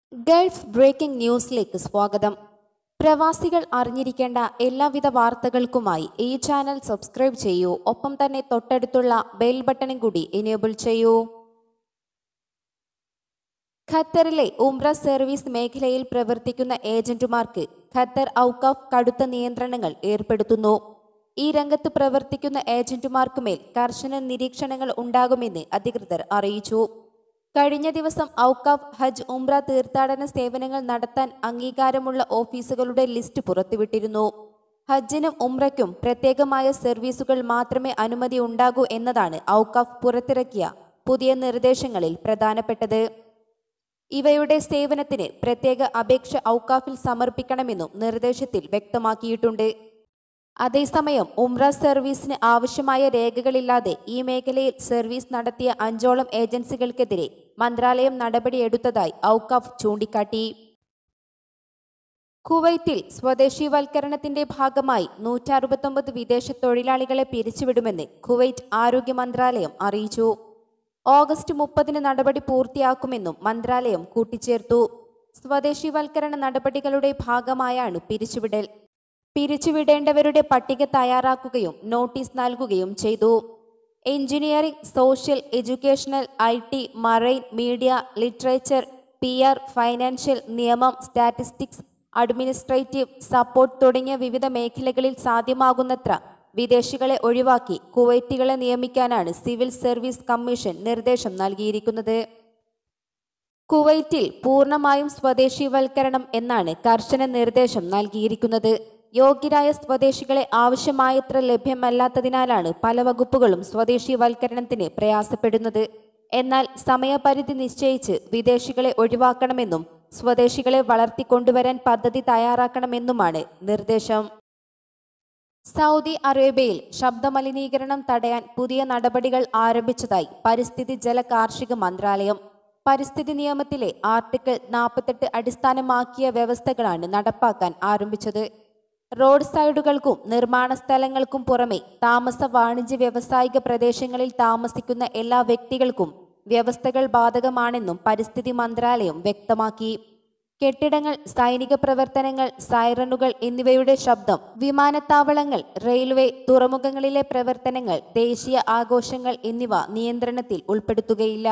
Gulf breaking ന്യൂസിലേക്ക് സ്വാഗതം പ്രവാസികൾ അറിഞ്ഞിരിക്കേണ്ട എല്ലാവിധ വാർത്തകൾക്കുമായി ഈ ചാനൽ സബ്സ്ക്രൈബ് ചെയ്യൂ ഒപ്പം തന്നെ തൊട്ടടുത്തുള്ള ബെൽ ബട്ടണും കൂടി എനേബിൾ ചെയ്യൂ ഖത്തറിലെ ഉംറ സർവീസ് മേഖലയിൽ പ്രവർത്തിക്കുന്ന ഏജന്റുമാർക്ക് ഖത്തർ ഔക്കാഫ് കടുത്ത നിയന്ത്രണങ്ങൾ ഏർപ്പെടുത്തുന്നു ഈ രംഗത്ത് പ്രവർത്തിക്കുന്ന ഏജന്റുമാർക്കുമേൽ കർശന നിരീക്ഷണങ്ങൾ ഉണ്ടാകുമെന്ന് അധികൃതർ അറിയിച്ചു കഴിഞ്ഞ ദിവസം ഔക്കാഫ് ഹജ്ജ് ഉംറ തീർത്ഥാടന സേവനങ്ങൾ നടത്താൻ അംഗീകാരമുള്ള ഓഫീസുകളുടെ ലിസ്റ്റ് പുറത്തുവിട്ടിരുന്നു ഹജ്ജിനും ഉംറയ്ക്കും പ്രത്യേകമായ സർവീസുകൾ മാത്രമേ അനുമതി ഉണ്ടാകൂ എന്നതാണ് ഔക്കാഫ് പുറത്തിറക്കിയ പുതിയ നിർദ്ദേശങ്ങളിൽ പ്രധാനപ്പെട്ടത് ഇവയുടെ സേവനത്തിന് പ്രത്യേക അപേക്ഷ ഔക്കാഫിൽ സമർപ്പിക്കണമെന്നും നിർദ്ദേശത്തിൽ വ്യക്തമാക്കിയിട്ടുണ്ട് അതേസമയം ഉംറ സർവീസിന് ആവശ്യമായ രേഖകളില്ലാതെ ഈ മേഖലയിൽ സർവീസ് നടത്തിയ അഞ്ചോളം ഏജൻസികൾക്കെതിരെ മന്ത്രാലയം നടപടിയെടുത്തതായി ഔക്കാഫ് ചൂണ്ടിക്കാട്ടി കുവൈത്തിൽ സ്വദേശീവൽക്കരണത്തിന്റെ ഭാഗമായി നൂറ്റി അറുപത്തൊമ്പത് വിദേശ തൊഴിലാളികളെ പിരിച്ചുവിടുമെന്ന് കുവൈറ്റ് ആരോഗ്യ മന്ത്രാലയം അറിയിച്ചു ഓഗസ്റ്റ് മുപ്പതിന് നടപടി പൂർത്തിയാക്കുമെന്നും മന്ത്രാലയം കൂട്ടിച്ചേർത്തു സ്വദേശീവൽക്കരണ നടപടികളുടെ ഭാഗമായാണ് പിരിച്ചുവിടൽ പിരിച്ചുവിടേണ്ടവരുടെ പട്ടിക തയ്യാറാക്കുകയും നോട്ടീസ് നൽകുകയും ചെയ്തു engineering social educational I T marine media literature P R financial നിയമം സ്റ്റാറ്റിസ്റ്റിക്സ് അഡ്മിനിസ്ട്രേറ്റീവ് സപ്പോർട്ട് തുടങ്ങിയ വിവിധ മേഖലകളിൽ സാധ്യമാകുന്നത്ര വിദേശികളെ ഒഴിവാക്കി കുവൈറ്റികളെ നിയമിക്കാനാണ് സിവിൽ സർവീസ് കമ്മീഷൻ നിർദ്ദേശം നൽകിയിരിക്കുന്നത് കുവൈറ്റിൽ പൂർണ്ണമായും സ്വദേശീവൽക്കരണം എന്നാണ് കർശന നിർദ്ദേശം നൽകിയിരിക്കുന്നത് യോഗ്യരായ സ്വദേശികളെ ആവശ്യമായത്ര ലഭ്യമല്ലാത്തതിനാലാണ് പല വകുപ്പുകളും സ്വദേശീവൽക്കരണത്തിന് പ്രയാസപ്പെടുന്നത് എന്നാൽ സമയപരിധി നിശ്ചയിച്ച് വിദേശികളെ ഒഴിവാക്കണമെന്നും സ്വദേശികളെ വളർത്തിക്കൊണ്ടുവരാൻ പദ്ധതി തയ്യാറാക്കണമെന്നുമാണ് നിർദ്ദേശം സൗദി അറേബ്യയിൽ ശബ്ദമലിനീകരണം തടയാൻ പുതിയ നടപടികൾ ആരംഭിച്ചതായി പരിസ്ഥിതി ജല കാർഷിക മന്ത്രാലയം പരിസ്ഥിതി നിയമത്തിലെ ആർട്ടിക്കിൾ നാൽപ്പത്തെട്ട് അടിസ്ഥാനമാക്കിയ വ്യവസ്ഥകളാണ് നടപ്പാക്കാൻ ആരംഭിച്ചത് റോഡ് സൈഡുകൾക്കും നിർമ്മാണ സ്ഥലങ്ങൾക്കും പുറമെ താമസ വാണിജ്യ വ്യാവസായിക പ്രദേശങ്ങളിൽ താമസിക്കുന്ന എല്ലാ വ്യക്തികൾക്കും വ്യവസ്ഥകൾ ബാധകമാണെന്നും പരിസ്ഥിതി മന്ത്രാലയം വ്യക്തമാക്കി കെട്ടിടങ്ങൾ സൈനിക പ്രവർത്തനങ്ങൾ സൈറനുകൾ എന്നിവയുടെ ശബ്ദം വിമാനത്താവളങ്ങൾ റെയിൽവേ തുറമുഖങ്ങളിലെ പ്രവർത്തനങ്ങൾ ദേശീയ ആഘോഷങ്ങൾ എന്നിവ നിയന്ത്രണത്തിൽ ഉൾപ്പെടുത്തുകയില്ല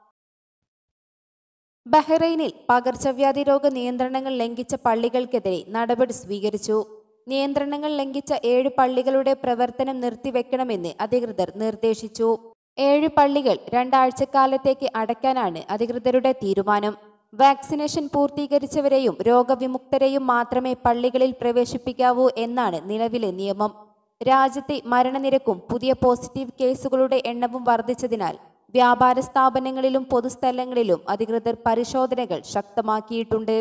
ബഹ്റൈനിൽ പകർച്ചവ്യാധി രോഗ നിയന്ത്രണങ്ങൾ ലംഘിച്ച പള്ളികൾക്കെതിരെ നടപടി സ്വീകരിച്ചു നിയന്ത്രണങ്ങൾ ലംഘിച്ച ഏഴ് പള്ളികളുടെ പ്രവർത്തനം നിർത്തിവെക്കണമെന്ന് അധികൃതർ നിർദ്ദേശിച്ചു ഏഴ് പള്ളികൾ രണ്ടാഴ്ചക്കാലത്തേക്ക് അടയ്ക്കാനാണ് അധികൃതരുടെ തീരുമാനം വാക്സിനേഷൻ പൂർത്തീകരിച്ചവരെയും രോഗവിമുക്തരെയും മാത്രമേ പള്ളികളിൽ പ്രവേശിപ്പിക്കാവൂ എന്നാണ് നിലവിലെ നിയമം രാജ്യത്തെ മരണനിരക്കും പുതിയ പോസിറ്റീവ് കേസുകളുടെ എണ്ണവും വർദ്ധിച്ചതിനാൽ വ്യാപാര സ്ഥാപനങ്ങളിലും പൊതുസ്ഥലങ്ങളിലും അധികൃതർ പരിശോധനകൾ ശക്തമാക്കിയിട്ടുണ്ട്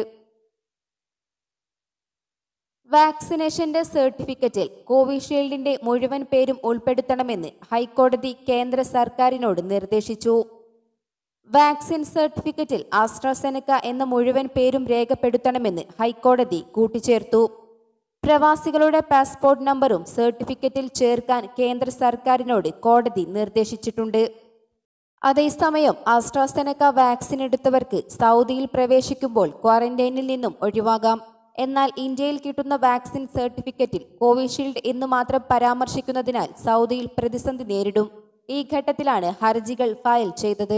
വാക്സിനേഷന്റെ സർട്ടിഫിക്കറ്റിൽ കോവിഷീൽഡിന്റെ മുഴുവൻ പേരും ഉൾപ്പെടുത്തണമെന്ന് ഹൈക്കോടതി കേന്ദ്ര സർക്കാരിനോട് നിർദ്ദേശിച്ചു വാക്സിൻ സർട്ടിഫിക്കറ്റിൽ ആസ്ട്രാസെനക്ക എന്ന മുഴുവൻ പേരും രേഖപ്പെടുത്തണമെന്ന് ഹൈക്കോടതി കൂട്ടിച്ചേർത്തു പ്രവാസികളുടെ പാസ്പോർട്ട് നമ്പറും സർട്ടിഫിക്കറ്റിൽ ചേർക്കാൻ കേന്ദ്ര സർക്കാരിനോട് കോടതി നിർദ്ദേശിച്ചിട്ടുണ്ട് അതേസമയം ആസ്ട്രാസെനക്ക വാക്സിൻ എടുത്തവർക്ക് സൗദിയിൽ പ്രവേശിക്കുമ്പോൾ ക്വാറന്റൈനിൽ നിന്നും ഒഴിവാകാം എന്നാൽ ഇന്ത്യയിൽ കിട്ടുന്ന വാക്സിൻ സർട്ടിഫിക്കറ്റിൽ കോവിഷീൽഡ് എന്ന് മാത്രം പരാമർശിക്കുന്നതിനാൽ സൗദിയിൽ പ്രതിസന്ധി നേരിടും ഈ ഘട്ടത്തിലാണ് ഹർജികൾ ഫയൽ ചെയ്തത്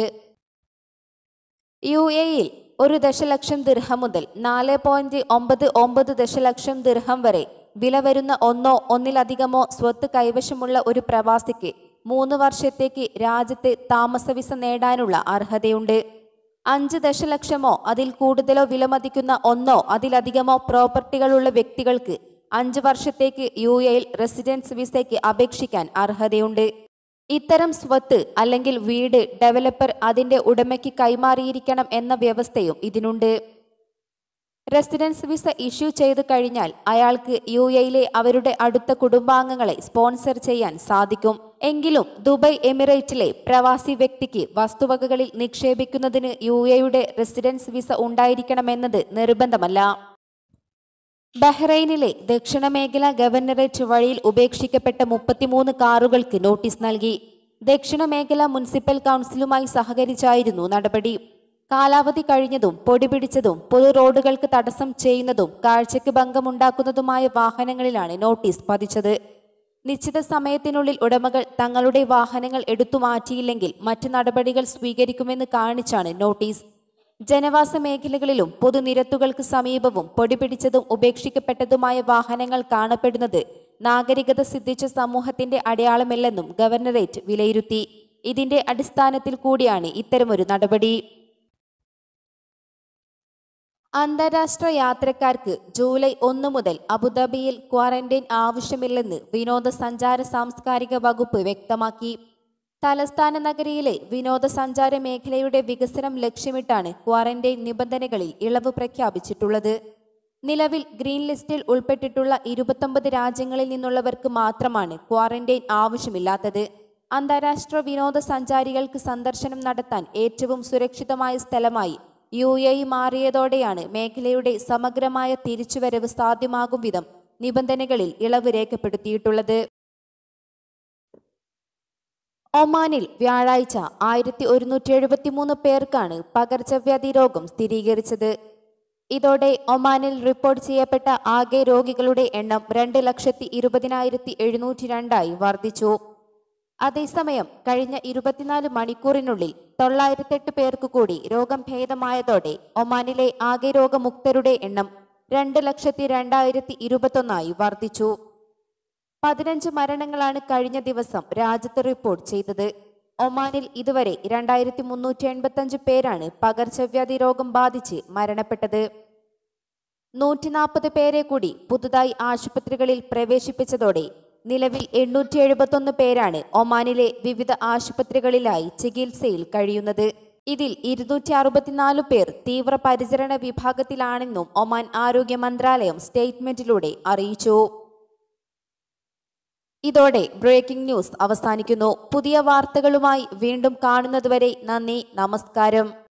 യു എയിൽ ഒരു ദശലക്ഷം ദിർഹം മുതൽ നാല് പോയിന്റ് ഒമ്പത് ഒമ്പത് ദശലക്ഷം ദിർഹം വരെ വില വരുന്ന ഒന്നോ ഒന്നിലധികമോ സ്വത്ത് കൈവശമുള്ള ഒരു പ്രവാസിക്ക് മൂന്ന് വർഷത്തേക്ക് രാജ്യത്ത് താമസ വിസ നേടാനുള്ള അർഹതയുണ്ട് അഞ്ച് ദശലക്ഷമോ അതിൽ കൂടുതലോ വിലമതിക്കുന്ന ഒന്നോ അതിലധികമോ പ്രോപ്പർട്ടികളുള്ള വ്യക്തികൾക്ക് അഞ്ച് വർഷത്തേക്ക് യു എയിൽ റെസിഡൻസ് വിസയ്ക്ക് അപേക്ഷിക്കാൻ അർഹതയുണ്ട് ഇത്തരം സ്വത്ത് അല്ലെങ്കിൽ വീട് ഡെവലപ്പർ അതിന്റെ ഉടമയ്ക്ക് കൈമാറിയിരിക്കണം എന്ന വ്യവസ്ഥയും ഇതിനുണ്ട് റെസിഡൻസ് വിസ ഇഷ്യൂ ചെയ്തു കഴിഞ്ഞാൽ അയാൾക്ക് യു എയിലെ അവരുടെ അടുത്ത കുടുംബാംഗങ്ങളെ സ്പോൺസർ ചെയ്യാൻ സാധിക്കും എങ്കിലും ദുബായ് എമിറേറ്റിലെ പ്രവാസി വ്യക്തിക്ക് വസ്തുവകകളിൽ നിക്ഷേപിക്കുന്നതിന് യു എയുടെ റെസിഡൻസ് വിസ ഉണ്ടായിരിക്കണമെന്നത് നിർബന്ധമല്ല ബഹ്റൈനിലെ ദക്ഷിണ മേഖല ഗവർണറേറ്റ് വഴിയിൽ ഉപേക്ഷിക്കപ്പെട്ട മുപ്പത്തിമൂന്ന് കാറുകൾക്ക് നോട്ടീസ് നൽകി ദക്ഷിണ മേഖല മുനിസിപ്പൽ കൗൺസിലുമായി സഹകരിച്ചായിരുന്നു നടപടി കാലാവധി കഴിഞ്ഞതും പൊടി പിടിച്ചതും പൊതു റോഡുകൾക്ക് തടസ്സം ചെയ്യുന്നതും കാഴ്ചയ്ക്ക് ഭംഗമുണ്ടാക്കുന്നതുമായ വാഹനങ്ങളിലാണ് നോട്ടീസ് പതിച്ചത് നിശ്ചിത സമയത്തിനുള്ളിൽ ഉടമകൾ തങ്ങളുടെ വാഹനങ്ങൾ എടുത്തു മാറ്റിയില്ലെങ്കിൽ മറ്റു നടപടികൾ സ്വീകരിക്കുമെന്ന് കാണിച്ചാണ് നോട്ടീസ് ജനവാസ മേഖലകളിലും പൊതുനിരത്തുകൾക്ക് സമീപവും പൊടിപിടിച്ചതും ഉപേക്ഷിക്കപ്പെട്ടതുമായ വാഹനങ്ങൾ കാണപ്പെടുന്നത് നാഗരികത സിദ്ധിച്ച സമൂഹത്തിന്റെ അടയാളമല്ലെന്നും ഗവർണറേറ്റ് വിലയിരുത്തി ഇതിന്റെ അടിസ്ഥാനത്തിൽ കൂടിയാണ് ഇത്തരമൊരു നടപടി അന്താരാഷ്ട്ര യാത്രക്കാർക്ക് ജൂലൈ ഒന്ന് മുതൽ അബുദാബിയിൽ ക്വാറന്റൈൻ ആവശ്യമില്ലെന്ന് വിനോദസഞ്ചാര സാംസ്കാരിക വകുപ്പ് വ്യക്തമാക്കി തലസ്ഥാന നഗരിയിലെ വിനോദസഞ്ചാര മേഖലയുടെ വികസനം ലക്ഷ്യമിട്ടാണ് ക്വാറന്റൈൻ നിബന്ധനകളിൽ ഇളവ് പ്രഖ്യാപിച്ചിട്ടുള്ളത് നിലവിൽ ഗ്രീൻ ലിസ്റ്റിൽ ഉൾപ്പെട്ടിട്ടുള്ള ഇരുപത്തൊമ്പത് രാജ്യങ്ങളിൽ നിന്നുള്ളവർക്ക് മാത്രമാണ് ക്വാറന്റൈൻ ആവശ്യമില്ലാത്തത് അന്താരാഷ്ട്ര വിനോദസഞ്ചാരികൾക്ക് സന്ദർശനം നടത്താൻ ഏറ്റവും സുരക്ഷിതമായ സ്ഥലമായി യു എ ഇ മാറിയതോടെയാണ് മേഖലയുടെ സമഗ്രമായ തിരിച്ചുവരവ് സാധ്യമാകും വിധം നിബന്ധനകളിൽ ഇളവ് രേഖപ്പെടുത്തിയിട്ടുള്ളത് ഒമാനിൽ വ്യാഴാഴ്ച ആയിരത്തി ഒരുന്നൂറ്റി എഴുപത്തിമൂന്ന് പേർക്കാണ് പകർച്ചവ്യാധി രോഗം സ്ഥിരീകരിച്ചത് ഇതോടെ ഒമാനിൽ റിപ്പോർട്ട് ചെയ്യപ്പെട്ട ആകെ രോഗികളുടെ എണ്ണം രണ്ട് ലക്ഷത്തി ഇരുപതിനായിരത്തി എഴുന്നൂറ്റി രണ്ടായി വർദ്ധിച്ചു അതേസമയം കഴിഞ്ഞ ഇരുപത്തിനാല് മണിക്കൂറിനുള്ളിൽ തൊള്ളായിരത്തെട്ട് പേർക്ക് കൂടി രോഗം ഭേദമായതോടെ ഒമാനിലെ ആകെ രോഗമുക്തരുടെ എണ്ണം രണ്ട് ലക്ഷത്തി രണ്ടായിരത്തി ഇരുപത്തൊന്നായി വർദ്ധിച്ചു പതിനഞ്ച് മരണങ്ങളാണ് കഴിഞ്ഞ ദിവസം രാജ്യത്ത് റിപ്പോർട്ട് ചെയ്തത് ഒമാനിൽ ഇതുവരെ രണ്ടായിരത്തി മുന്നൂറ്റി എൺപത്തഞ്ച് പേരാണ് പകർച്ചവ്യാധി രോഗം ബാധിച്ച് മരണപ്പെട്ടത് നൂറ്റി നാൽപ്പത് പേരെ കൂടി പുതുതായി ആശുപത്രികളിൽ പ്രവേശിപ്പിച്ചതോടെ നിലവിൽ എണ്ണൂറ്റി എഴുപത്തൊന്ന് പേരാണ് ഒമാനിലെ വിവിധ ആശുപത്രികളിലായി ചികിത്സയിൽ കഴിയുന്നത് ഇതിൽ ഇരുന്നൂറ്റി അറുപത്തിനാല് പേർ തീവ്രപരിചരണ വിഭാഗത്തിലാണെന്നും ഒമാൻ ആരോഗ്യ മന്ത്രാലയം സ്റ്റേറ്റ്മെന്റിലൂടെ അറിയിച്ചു ഇതോടെ ബ്രേക്കിംഗ് ന്യൂസ് അവസാനിക്കുന്നു പുതിയ വാർത്തകളുമായി വീണ്ടും കാണുന്നതുവരെ നന്ദി നമസ്കാരം